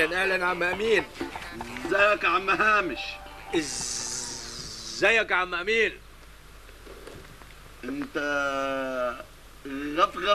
اهلا اهلا عم امين ازيك يا عم هامش ازيك يا عم امين انت غفغف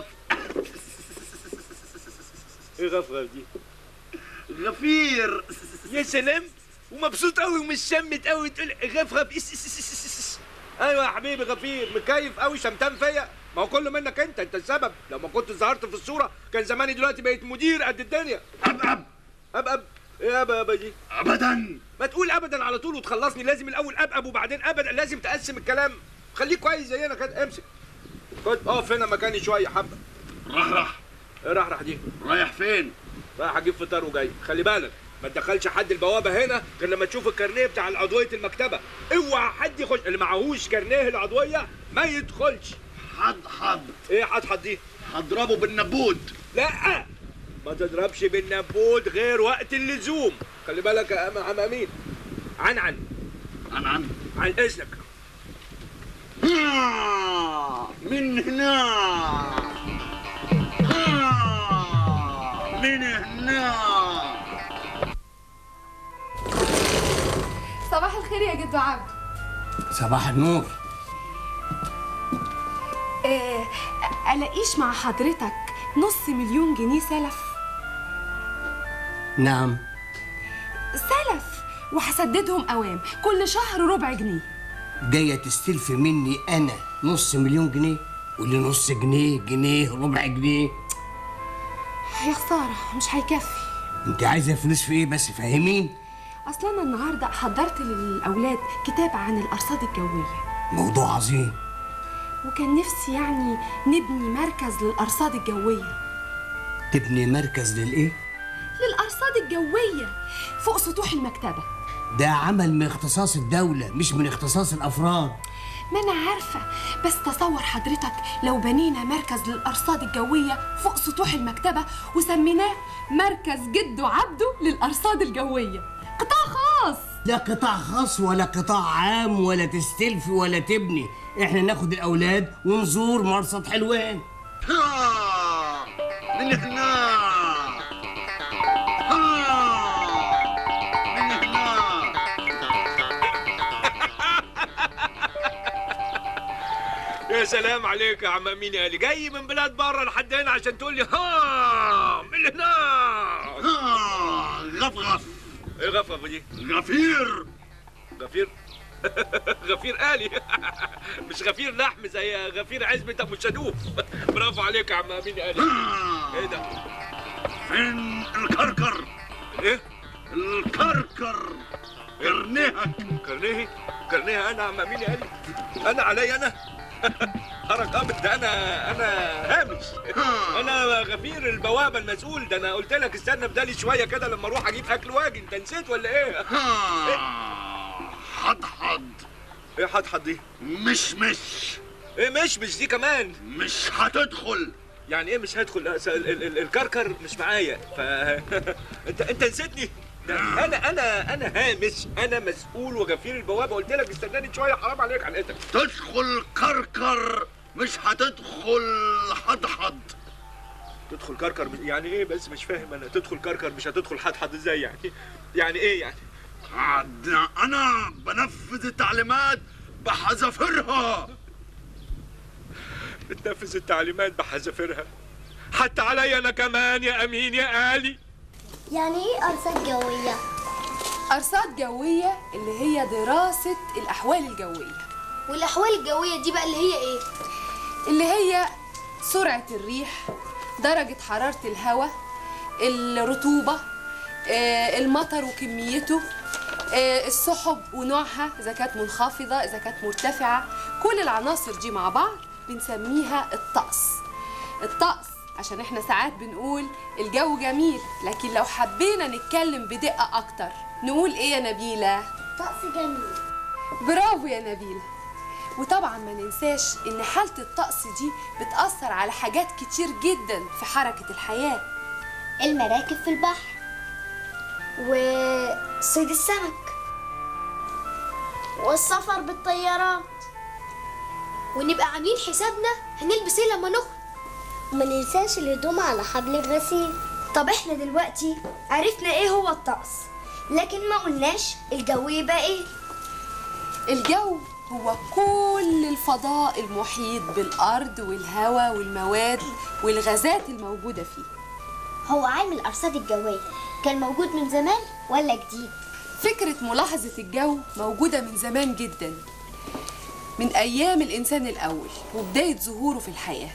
ايه غفغف دي غفير يا سلام ومبسوط قوي ومش شمت قوي تقول غفغف اس اس اس اس اس. ايوه يا حبيبي غفير مكيف قوي شمتان فيا ما هو كله منك انت انت السبب لو ما كنت ظهرت في الصوره كان زماني دلوقتي بقيت مدير قد الدنيا اب اب اب اب ايه اب اب دي ابدا ما تقول ابدا على طول وتخلصني لازم الاول ابقب وبعدين ابدا لازم تقسم الكلام خليك كويس زينا كده امسك خد اقف هنا مكاني شويه حبه راح راح ايه راح راح دي رايح فين رايح اجيب فطار وجاي خلي بالك ما تدخلش حد البوابه هنا غير لما تشوف الكارنيه بتاع العضويه المكتبه اوعى حد يخش اللي معهوش كارنيه العضويه ما يدخلش حد حد ايه حد دي هضربه بالنبود لا ما تضربش بالنبوت غير وقت اللزوم خلي بالك يا أم- عم امين عن عن عن عن عن اذنك آه، من هنا آه، من هنا صباح الخير يا جدو عبد صباح النور آه الاقيش مع حضرتك نص مليون جنيه سلف نعم سلف وهسددهم اوام كل شهر ربع جنيه جاية تستلفي مني أنا نص مليون جنيه واللي نص جنيه جنيه ربع جنيه يا خساره مش هيكفي انت عايزة فلوس في ايه بس فاهمين اصلا انا النهارده حضرت للاولاد كتاب عن الارصاد الجويه موضوع عظيم وكان نفسي يعني نبني مركز للارصاد الجويه تبني مركز للايه للارصاد الجويه فوق سطوح المكتبه ده عمل من اختصاص الدولة مش من اختصاص الأفراد ما انا عارفه بس تصور حضرتك لو بنينا مركز للارصاد الجويه فوق سطوح المكتبه وسميناه مركز جدو عبده للارصاد الجويه قطاع خاص لا قطاع خاص ولا قطاع عام ولا تستلفي ولا تبني احنا ناخد الأولاد ونزور مرصد حلوان آه، من هنا آه، من هنا يا سلام عليك يا عم امين يا جاي من بلاد بره لحد هنا عشان تقول لي ها من هنا آه، غفغف ايه غفغف دي غفير غفير غفير آلي مش غفير لحم زي غفير عزبة ابو شدوف برافو عليك يا عم امين آلي آه، ايه ده فين الكركر ايه الكركر كرنيهك كرنيهي كرنيهي انا يا عم امين آلي انا علي انا حرك ابد ده انا انا هامش انا غفير البوابه المسؤول ده انا قلت لك استنى بدالي شويه كده لما اروح اجيب اكل واجي انت نسيت ولا ايه آه، حد حد ايه حد دي مش مش ايه مش مش دي كمان مش هتدخل يعني ايه مش هدخل ال- ال- ال- الكركر مش معايا ف انت انت نسيتني ده انا انا انا هامش انا مسؤول وغفير البوابه قلت لك استناني شويه حرام عليك على ايدك تدخل كركر مش هتدخل حد حد تدخل كركر مش- يعني ايه بس مش فاهم انا تدخل كركر مش هتدخل حد حد ازاي يعني يعني ايه يعني عاد انا بنفذ التعليمات بحذافيرها بتنفذ التعليمات بحذافيرها حتى عليا انا كمان يا امين يا الي يعني ايه أرصاد جوية؟ ارصاد جويه اللي هي دراسه الاحوال الجويه والأحوال الجوية دي بقى اللي هي ايه؟ اللي هي سرعه الريح درجه حراره الهواء الرطوبه آه، المطر وكميته آه، السحب ونوعها اذا كانت منخفضه اذا كانت مرتفعه كل العناصر دي مع بعض بنسميها الطقس الطقس عشان احنا ساعات بنقول الجو جميل لكن لو حبينا نتكلم بدقه اكتر نقول ايه يا نبيله طقس جميل برافو يا نبيلة وطبعا ما ننساش ان حالة الطقس دي بتأثر على حاجات كتير جدا في حركة الحياة المراكب في البحر وصيد السمك والسفر بالطيارات ونبقى عاملين حسابنا هنلبس ايه لما نخرج ما ننساش الهدوم على حبل الغسيل طب احنا دلوقتي عرفنا ايه هو الطقس لكن ما قلناش الجو يبقى ايه الجو هو كل الفضاء المحيط بالأرض والهواء والمواد والغازات الموجودة فيه هو علم الارصاد الجويه كان موجود من زمان ولا جديد فكرة ملاحظة الجو موجودة من زمان جدا من أيام الإنسان الأول وبداية ظهوره في الحياة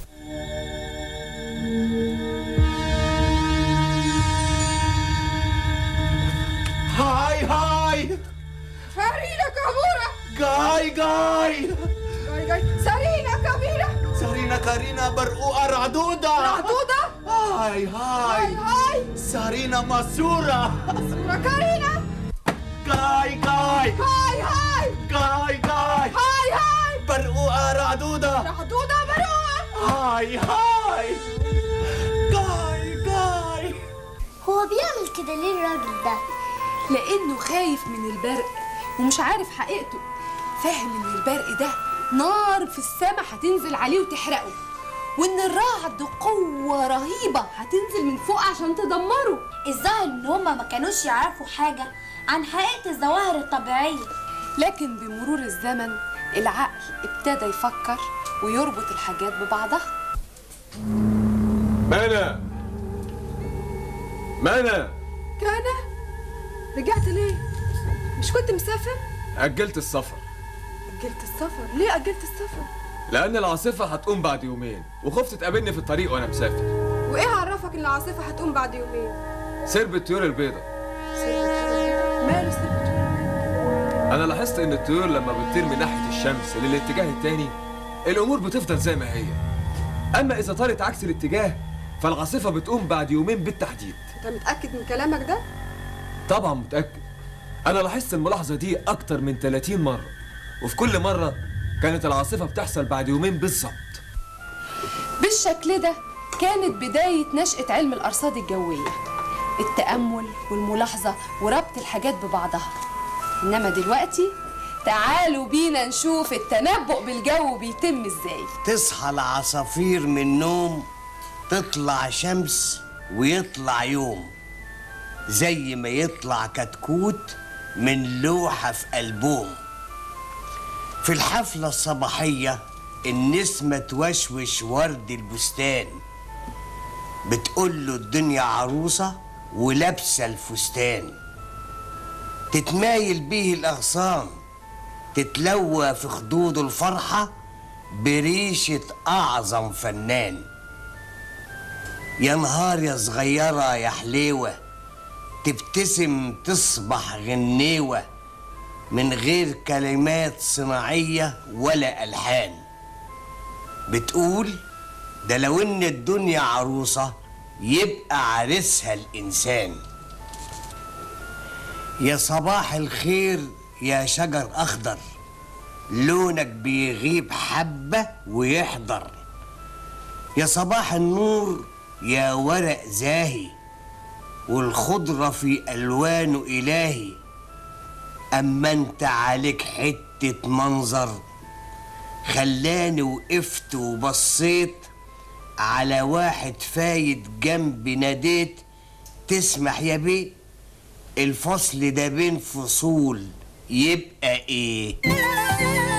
هاي هاي سارينا كابورة جاي جاي جاي جاي سارينا كبيرة سارينا كارينا برقوقة رعدودة محدودة هاي هاي هاي سارينا مسورة كارينا جاي جاي هاي هاي جاي جاي هاي هاي برقوقة رعدودة محدودة بروح هاي هاي جاي جاي هو بيعمل كده ليه الراجل ده لأنه خايف من البرق ومش عارف حقيقته فاهم إن البرق ده نار في السماء هتنزل عليه وتحرقه وإن الرعد قوة رهيبة هتنزل من فوق عشان تدمره الظاهر ان هما ما كانوش يعرفوا حاجه عن حقيقه الظواهر الطبيعيه لكن بمرور الزمن العقل ابتدى يفكر ويربط الحاجات ببعضها مانا مانا كان رجعت ليه؟ مش كنت مسافر؟ أجلت السفر أجلت السفر ليه أجلت السفر؟ لأن العاصفة هتقوم بعد يومين وخفت تقابلني في الطريق وأنا مسافر وإيه عرفك إن العاصفة هتقوم بعد يومين؟ سرب الطيور البيضاء ماله سرب أنا لاحظت إن الطيور لما بتطير من ناحية الشمس للاتجاه التاني الأمور بتفضل زي ما هي أما إذا طارت عكس الاتجاه فالعاصفة بتقوم بعد يومين بالتحديد أنت متأكد من كلامك ده؟ طبعا متأكد أنا لاحظت الملاحظة دي أكتر من 30 مرة وفي كل مرة كانت العاصفة بتحصل بعد يومين بالظبط بالشكل ده كانت بداية نشأة علم الأرصاد الجوية التأمل والملاحظة وربط الحاجات ببعضها إنما دلوقتي تعالوا بينا نشوف التنبؤ بالجو بيتم إزاي تصحى العصافير من النوم تطلع شمس ويطلع يوم زي ما يطلع كتكوت من لوحة في ألبوم في الحفلة الصباحية النسمة توشوش ورد البستان بتقول له الدنيا عروسة ولابسة الفستان تتمايل بيه الأغصان تتلوى في خدود الفرحة بريشة أعظم فنان يا نهار يا صغيرة يا حليوة تبتسم تصبح غنيوة من غير كلمات صناعية ولا ألحان بتقول ده لو إن الدنيا عروسة يبقى عريسها الإنسان يا صباح الخير يا شجر أخضر لونك بيغيب حبة ويحضر يا صباح النور يا ورق زاهي والخضرة في ألوانه إلهي أما أنت عليك حتة منظر خلاني وقفت وبصيت على واحد فايت جنبي ناديت تسمح يا بيه الفصل ده بين فصول يبقى ايه